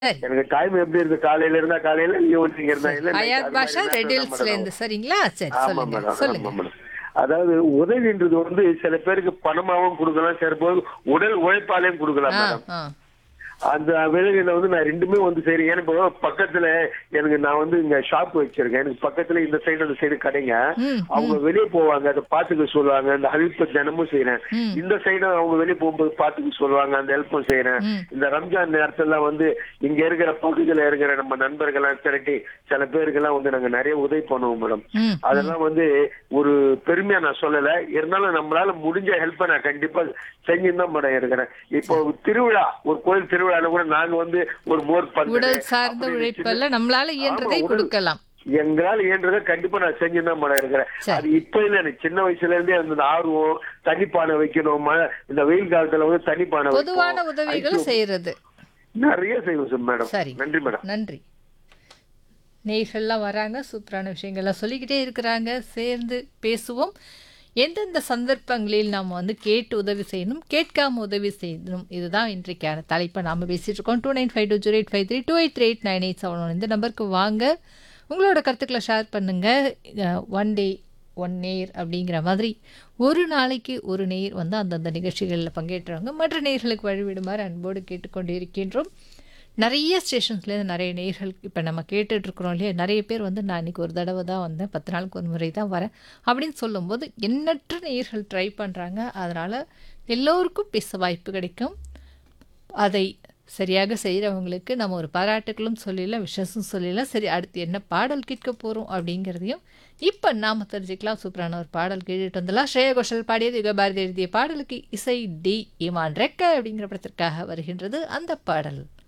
சரி எனக்கு டைம் எப்படி இருக்கு காலையில இருந்தா காலையில ஈவினிங் இருந்தா இல்ல night ஹயாத் அது பாஷா மாதிரி ரெட் நேரத்துல ஹில்ஸ்ல தான் இருந்து சரிங்களா சரி ஆமா சொல்லுங்க மேடம் சொல்லுங்க ஆமா மேடம் அதாவது உதவின்றது வந்து சில பேருக்கு பணமாவும் கொடுக்கலாம் சில பேருக்கு உடல் உழைப்பாலையும் கொடுக்கலாம் ஆ மேடம் ஆ அந்த வேலையில வந்து நான் ரெண்டுமே வந்து சரி எனக்கு இப்போ பக்கத்துல எனக்கு நான் வந்து இங்க ஷாப் வச்சிருக்கேன் எனக்கு பக்கத்துல இந்த சைடு அந்த சைடு கடைங்க ம், அவங்க வெளியே போவாங்க அதை பாத்துக்க சொல்லுவாங்க அந்த ஹெல்ப் தினமும் செய்யறேன் ம். இந்த சைடு அவங்க வெளியே போகும்போது பாத்துக்க சொல்லுவாங்க அந்த ஹெல்ப்பும் செய்யறேன் ம். இந்த ரம்ஜான் நேரத்துல வந்து இங்க இருக்கிற பகுதியில இருக்கிற நம்ம நண்பர்கள்லாம் திரட்டி சில பேருக்கெல்லாம் வந்து நாங்க நிறைய உதவி பண்ணுவோம் மேடம் ம் அதெல்லாம் வந்து ஒரு பெருமையா நான் சொல்லல இருந்தாலும் நம்மளால முடிஞ்ச ஹெல்ப்பை நான் கண்டிப்பா செஞ்சுன்னு தான் மேடம் இருக்கிறேன் இப்போ திருவிழா ஒரு கோயில் திருவிழால கூட நாங்க வந்து ஒரு மோர் பந்தல் உடல் சார்ந்த அப்படி உழைப்பல்ல நம்மளால இயன்றதை ஆமா, உடல் கொடுக்கலாம் எங்களால இயன்றதை கண்டிப்பா நான் செஞ்சு தான் மேடம் இருக்கிறேன் சரி. அது இப்ப இல்ல எனக்கு சின்ன வயசுல இருந்தே அந்த ஆர்வம் தண்ணிப்பானை வைக்கணும் மழை இந்த வெயில் காலத்துல வந்து தண்ணிப்பானை பொதுவான வைப்போம். உதவிகளை ஐஸ் செய்யறது நிறைய செய்வோம் சார் மேடம் சரி நன்றி மேடம் நன்றி நேயர்கள்லாம் வராங்க சூப்பரான விஷயங்கள்லாம் சொல்லிக்கிட்டே இருக்கிறாங்க சேர்ந்து பேசுவோம் எந்தெந்த சந்தர்ப்பங்களில் நாம் வந்து கேட்டு உதவி செய்யணும் கேட்காம உதவி செய்யணும் இதுதான் இன்றைக்கான தலைப்பை நாம் பேசிட்டு இருக்கோம் two nine five two zero eight five three two eight three eight nine eight seven one இந்த நம்பருக்கு வாங்க உங்களோட கருத்துக்களை ஷேர் பண்ணுங்கள் ஒன் டே ஒன் நேர் அப்படிங்கிற மாதிரி ஒரு நாளைக்கு ஒரு நேர் வந்து அந்தந்த நிகழ்ச்சிகளில் பங்கேற்றுவாங்க மற்ற நேர்களுக்கு வழிவிடுமாறு அன்போடு கேட்டுக்கொண்டு இருக்கின்றோம் நிறைய ஸ்டேஷன்ஸ்லேருந்து நிறைய நேர்கள் இப்போ நம்ம கேட்டுட்ருக்குறோம் இல்லையா நிறைய பேர் வந்து நான் இன்றைக்கி ஒரு தடவை தான் வந்தேன் பத்து நாளுக்கு ஒரு முறை தான் வரேன் அப்படின்னு சொல்லும்போது எண்ணற்ற நேர்கள் ட்ரை பண்ணுறாங்க அதனால் எல்லோருக்கும் பேச வாய்ப்பு கிடைக்கும் அதை சரியாக செய்கிறவங்களுக்கு நம்ம ஒரு பாராட்டுகளும் சொல்லிடலாம் விஷஸும் சொல்லிடலாம் சரி அடுத்து என்ன பாடல் கேட்க போகிறோம் அப்படிங்கிறதையும் இப்போ நாம் தெரிஞ்சுக்கலாம் சூப்பரான ஒரு பாடல் கேட்டுட்டு வந்துடலாம் ஸ்ரேயா கோஷல் பாடியது யுக பாரதி எழுதிய பாடலுக்கு இசை டி இமான் ரெக்க அப்படிங்கிற படத்திற்காக வருகின்றது அந்த பாடல்